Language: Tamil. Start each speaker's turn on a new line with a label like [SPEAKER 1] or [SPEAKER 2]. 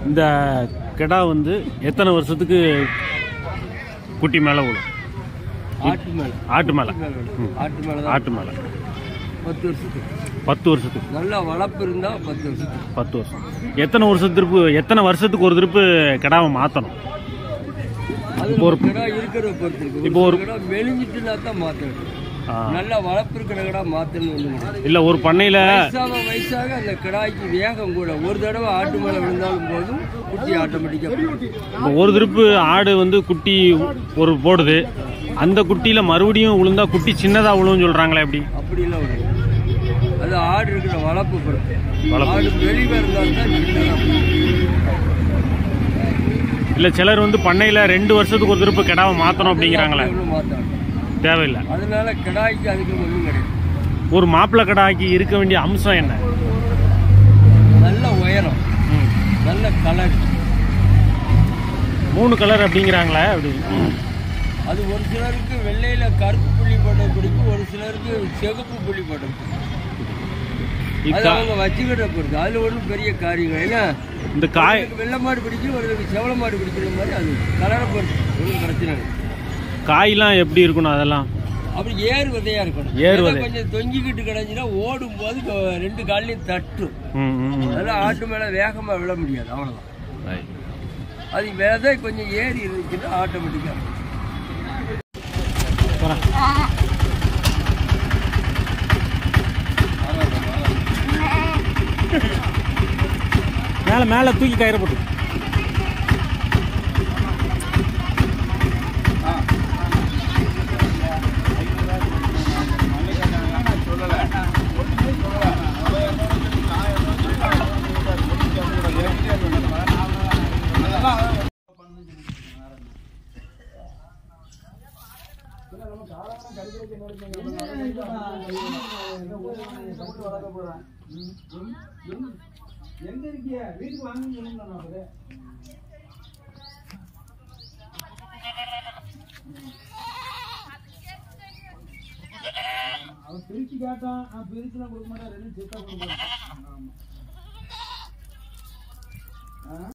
[SPEAKER 1] இந்த கிடா வந்து எத்தனை வருஷத்துக்கு குட்டி மேலே விழும்
[SPEAKER 2] ஆட்டு மேல
[SPEAKER 1] ஆட்டு மேலே ம்.
[SPEAKER 2] ஆட்டு மேல தான்
[SPEAKER 1] ஆட்டு மேலே
[SPEAKER 2] பத்து வருஷத்துக்கு
[SPEAKER 1] பத்து வருஷத்துக்கு
[SPEAKER 2] நல்லா வளர்ப்பு இருந்தா பத்து வருஷத்துக்கு
[SPEAKER 1] பத்து வருஷம் எத்தனை வருஷத்து திருப்பு எத்தனை வருஷத்துக்கு ஒரு திருப்பு கிடாவை மாற்றணும்
[SPEAKER 2] அது
[SPEAKER 1] இப்போ ஒரு-
[SPEAKER 2] கடை இருக்கிறத பொறுத்து இருக்கு
[SPEAKER 1] இப்போ ஒரு-
[SPEAKER 2] ஒரு கடை மெலிஞ்சிட்டுனா தான் மாத்தணும் நல்லா வளர்ப்பு இருக்கிற கடை மாத்தணும் ஒண்ணு கிடையாது.
[SPEAKER 1] இல்லை ஒரு பண்ணையில்
[SPEAKER 2] வயசாக வயசாக அந்த கடாய்க்கு வேகம் கூட ஒரு தடவை ஆட்டு மேல விழுந்தாலும் போதும் குட்டி ஆட்டோமேட்டிக்கா
[SPEAKER 1] இப்போ ஒரு திருப்பு ஆடு வந்து குட்டி ஒரு போடுது அந்த குட்டியில் மறுபடியும் விழுந்தா குட்டி சின்னதாக விழுன்னு சொல்கிறாங்களே எப்படி
[SPEAKER 2] அப்படிலாம் ஒரு அது ஆடு இருக்கிற வளர்ப்பு பொறுத்து
[SPEAKER 1] வளர்ப்பு.
[SPEAKER 2] ஆடு வெளியே இருந்தால் தான் சின்னதா
[SPEAKER 1] இல்லை சிலர் வந்து பண்ணையில் ரெண்டு வருஷத்துக்கு ஒரு திருப்பு கிடாவை மாற்றணும் அப்படிங்கிறாங்களே
[SPEAKER 2] ஒன்றும் மாத்தாடும்
[SPEAKER 1] தேவையில்லை
[SPEAKER 2] அதனால கடாய்க்கு அதுக்கு ஒன்றும் கிடையாது
[SPEAKER 1] ஒரு மாப்பிள்ளை கடாய்க்கு இருக்க வேண்டிய அம்சம் என்ன
[SPEAKER 2] நல்ல உயரம்
[SPEAKER 1] ம்.
[SPEAKER 2] நல்ல கலர்
[SPEAKER 1] மூணு கலர் அப்படிங்கிறாங்களே அப்படி
[SPEAKER 2] அது ஒரு சிலருக்கு வெள்ளையில கருப்பு புள்ளி போட்டது பிடிக்கும் ஒரு சிலருக்கு சிகப்பு புள்ளி போட்டது பிடிக்கும். அது
[SPEAKER 1] இக்கா-
[SPEAKER 2] அவங்க வச்சுக்கிட்ட பொறுத்து அதுல ஒன்றும் பெரிய காரியங்கள் ஏன்னா
[SPEAKER 1] இந்த காய்
[SPEAKER 2] ஒருத்தருக்கு வெள்ளை மாடு பிடிக்கும் ஒருத்தருக்கு செவல மாடு பிடிக்கிற மாதிரி அது கலரை பொறுத்து ஒன்றும் பிரச்சனை இல்லை
[SPEAKER 1] காயெல்லாம் எப்படி இருக்கணும் அதெல்லாம்
[SPEAKER 2] அப்படி ஏறு விதையா இருக்கணும்
[SPEAKER 1] ஏறு
[SPEAKER 2] ஏன்னா
[SPEAKER 1] விதை.
[SPEAKER 2] கொஞ்சம் தொங்கிக்கிட்டு கிடந்துச்சுன்னா ஓடும் போது கொ- ரெண்டு கால்லையும் தட்டும்
[SPEAKER 1] ம், ம், ம்.
[SPEAKER 2] அதெல்லாம் ஆட்டு மேல வேகமா விழ முடியாது அவ்வளவுதான்
[SPEAKER 1] Right.
[SPEAKER 2] அது விதை கொஞ்சம் ஏறி இருந்துச்சுன்னா ஆட்டோமேட்டிக்கா
[SPEAKER 1] போறேன். மேல மேல தூக்கி கயிறு போட்டு
[SPEAKER 3] எங்க இருக்கிய வீட்டுக்கு வாங்கன்னு சொல்லுங்க நான் அப்பவே. அவன் பிரிச்சு கேட்டான் நான் பிரிச்சுலாம் கொடுக்க மாட்டேன் ரெண்டும் சேர்த்தா கொடுக்க மாட்டேன் ஆமா. ஆ?